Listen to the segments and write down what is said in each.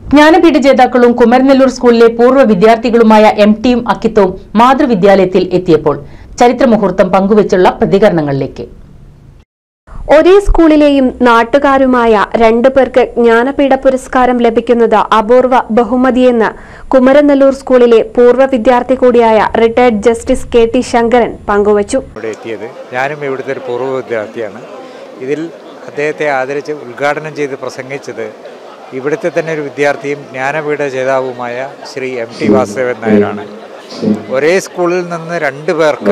ജ്ഞാനപീഠ ജേതാക്കളും കുമരനെല്ലൂർ സ്കൂളിലെ പൂർവ്വ വിദ്യാർത്ഥികളുമായ എം ടിയും അക്കിത്തവും മാതൃവിദ്യാലയത്തിൽ എത്തിയപ്പോൾ ചരിത്രമുഹൂർത്തം പങ്കുവച്ചുള്ള പ്രതികരണങ്ങളിലേക്ക് ഒരേ സ്കൂളിലെയും നാട്ടുകാരുമായ രണ്ടു പേർക്ക് ജ്ഞാനപീഠ പുരസ്കാരം ലഭിക്കുന്നത് അപൂർവ ബഹുമതിയെന്ന് കുമരനെല്ലൂർ സ്കൂളിലെ പൂർവ്വ വിദ്യാർത്ഥി കൂടിയായ retired justice K T Sankaran പങ്കുവച്ചു ഇവിടെ എത്തിയത് ഞാനും ഇവിടുത്തെ ഒരു പൂർവ്വ വിദ്യാർത്ഥിയാണ് ഇതിൽ അദ്ദേഹത്തെ ആദരിച്ച് ഉദ്ഘാടനം ചെയ്ത് പ്രസംഗിച്ചത് ഇവിടുത്തെ തന്നെ ഒരു വിദ്യാർത്ഥിയും ജ്ഞാനപീഠ ജേതാവുമായ ശ്രീ എം ടി വാസുദേവൻ നായരാണ് ഒരേ സ്കൂളിൽ നിന്ന് രണ്ട് പേർക്ക്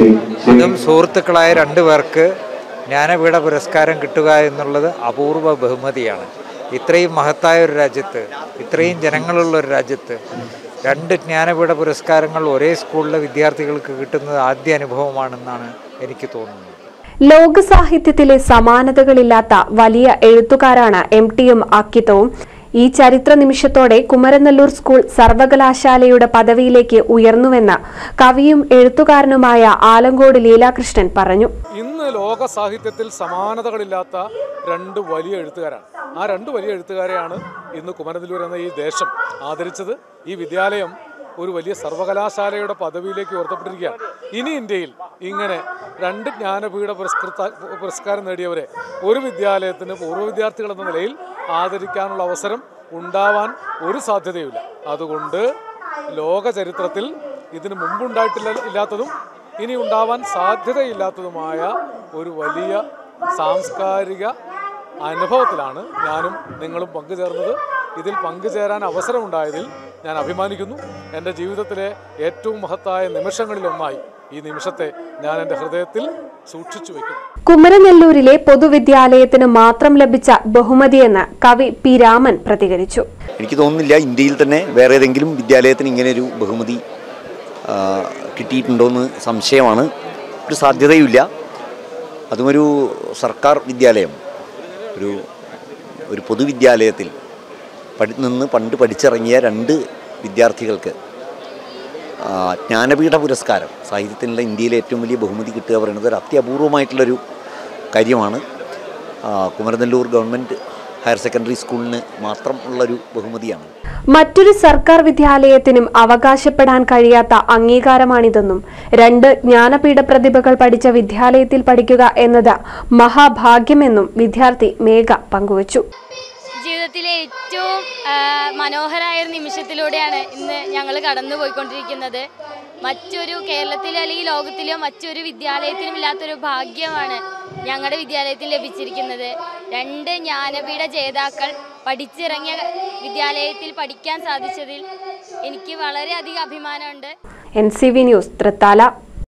അതും സുഹൃത്തുക്കളായ രണ്ട് പേർക്ക് ജ്ഞാനപീഠ പുരസ്കാരം കിട്ടുക എന്നുള്ളത് അപൂർവ ബഹുമതിയാണ് ഇത്രയും മഹത്തായ ഒരു രാജ്യത്ത് ഇത്രയും ജനങ്ങളുള്ള ഒരു രാജ്യത്ത് രണ്ട് ജ്ഞാനപീഠ പുരസ്കാരങ്ങൾ ഒരേ സ്കൂളിലെ വിദ്യാർത്ഥികൾക്ക് കിട്ടുന്നത് ആദ്യ അനുഭവമാണെന്നാണ് എനിക്ക് തോന്നുന്നത് ലോക സാഹിത്യത്തിലെ സമാനതകളില്ലാത്ത വലിയ എഴുത്തുകാരാണ് എം ടിയും അക്കിത്തവും ഈ ചരിത്ര നിമിഷത്തോടെ കുമരനെല്ലൂർ സ്കൂൾ സർവകലാശാലയുടെ പദവിയിലേക്ക് ഉയർന്നുവെന്ന് കവിയും എഴുത്തുകാരനുമായ ആലങ്കോട് ലീലാകൃഷ്ണൻ പറഞ്ഞു ഇന്ന് ലോക സാഹിത്യത്തിൽ സമാനതകളില്ലാത്ത രണ്ട് വലിയ എഴുത്തുകാരാണ് ആ രണ്ട് വലിയ എഴുത്തുകാരെയാണ് ഇന്ന് കുമരനെല്ലൂർ എന്ന ഈ ദേശം ആദരിച്ചത് ഈ വിദ്യാലയം ഒരു വലിയ സർവകലാശാലയുടെ പദവിയിലേക്ക് ഉയർത്തപ്പെട്ടിരിക്കുകയാണ് ഇനി ഇന്ത്യയിൽ ഇങ്ങനെ രണ്ട് ജ്ഞാനപീഠ പുരസ്കൃത പുരസ്കാരം നേടിയവരെ ഒരു വിദ്യാലയത്തിന് പൂർവ്വ വിദ്യാർത്ഥികൾ എന്ന നിലയിൽ ആദരിക്കാനുള്ള അവസരം ഉണ്ടാവാൻ ഒരു സാധ്യതയുമില്ല അതുകൊണ്ട് ലോക ചരിത്രത്തിൽ ഇതിനു മുമ്പുണ്ടായിട്ടില്ല ഇല്ലാത്തതും ഇനി ഉണ്ടാവാൻ സാധ്യതയില്ലാത്തതുമായ ഒരു വലിയ സാംസ്കാരിക അനുഭവത്തിലാണ് ഞാനും നിങ്ങളും പങ്കുചേർന്നത് ഇതിൽ പങ്കുചേരാൻ അവസരമുണ്ടായതിൽ ഞാൻ അഭിമാനിക്കുന്നു എൻ്റെ ജീവിതത്തിലെ ഏറ്റവും മഹത്തായ നിമിഷങ്ങളിലൊന്നായി ഈ നിമിഷത്തെ ഞാൻ എൻ്റെ ഹൃദയത്തിൽ സൂക്ഷിച്ചു വയ്ക്കുന്നു കുമരനെല്ലൂരിലെ പൊതുവിദ്യാലയത്തിന് മാത്രം ലഭിച്ച ബഹുമതിയെന്ന് കവി പി രാമൻ പ്രതികരിച്ചു എനിക്ക് തോന്നുന്നില്ല ഇന്ത്യയിൽ തന്നെ വേറെ ഏതെങ്കിലും വിദ്യാലയത്തിന് ഇങ്ങനെ ഒരു ബഹുമതി ആ, കിട്ടിയിട്ടുണ്ടോയെന്ന് സംശയമാണ് ഒരു സാധ്യതയുമില്ല അതുമൊരു സർക്കാർ വിദ്യാലയം ഒരു ഒരു പൊതുവിദ്യാലയത്തിൽ പഠി നിന്ന് പണ്ട് പഠിച്ചിറങ്ങിയ രണ്ട് വിദ്യാർത്ഥികൾക്ക് ആ, ജ്ഞാനപീഠ പുരസ്കാരം സാഹിത്യത്തിനുള്ള ഇന്ത്യയിലെ ഏറ്റവും വലിയ ബഹുമതി കിട്ടുക പറയുന്നത് ഒരു അത്യപൂർവമായിട്ടുള്ളൊരു കാര്യമാണ് ആ, കുമരനെല്ലൂർ ഗവൺമെൻറ് ഹയർ സെക്കൻഡറി സ്കൂളിന് മാത്രം ഉള്ളൊരു ബഹുമതിയാണ് മറ്റൊരു സർക്കാർ വിദ്യാലയത്തിനും അവകാശപ്പെടാൻ കഴിയാത്ത അംഗീകാരമാണിതെന്നും രണ്ട് ജ്ഞാനപീഠ പ്രതിഭകൾ പഠിച്ച വിദ്യാലയത്തിൽ പഠിക്കുക എന്നത് മഹാഭാഗ്യമെന്നും വിദ്യാർത്ഥി മേഘ പങ്കുവച്ചു ജീവിതത്തിലെ ഏറ്റവും ആ, മനോഹരമായ ഒരു നിമിഷത്തിലൂടെയാണ് ഇന്ന് ഞങ്ങൾ കടന്നു പോയിക്കൊണ്ടിരിക്കുന്നത് മറ്റൊരു കേരളത്തിലോ അല്ലെങ്കിൽ ലോകത്തിലോ മറ്റൊരു വിദ്യാലയത്തിനും ഇല്ലാത്തൊരു ഭാഗ്യമാണ് ഞങ്ങളുടെ വിദ്യാലയത്തിൽ ലഭിച്ചിരിക്കുന്നത് രണ്ട് ജ്ഞാനപീഠ ജേതാക്കൾ പഠിച്ചിറങ്ങിയ വിദ്യാലയത്തിൽ പഠിക്കാൻ സാധിച്ചതിൽ എനിക്ക് വളരെയധികം അഭിമാനമുണ്ട് N C V news Thrithala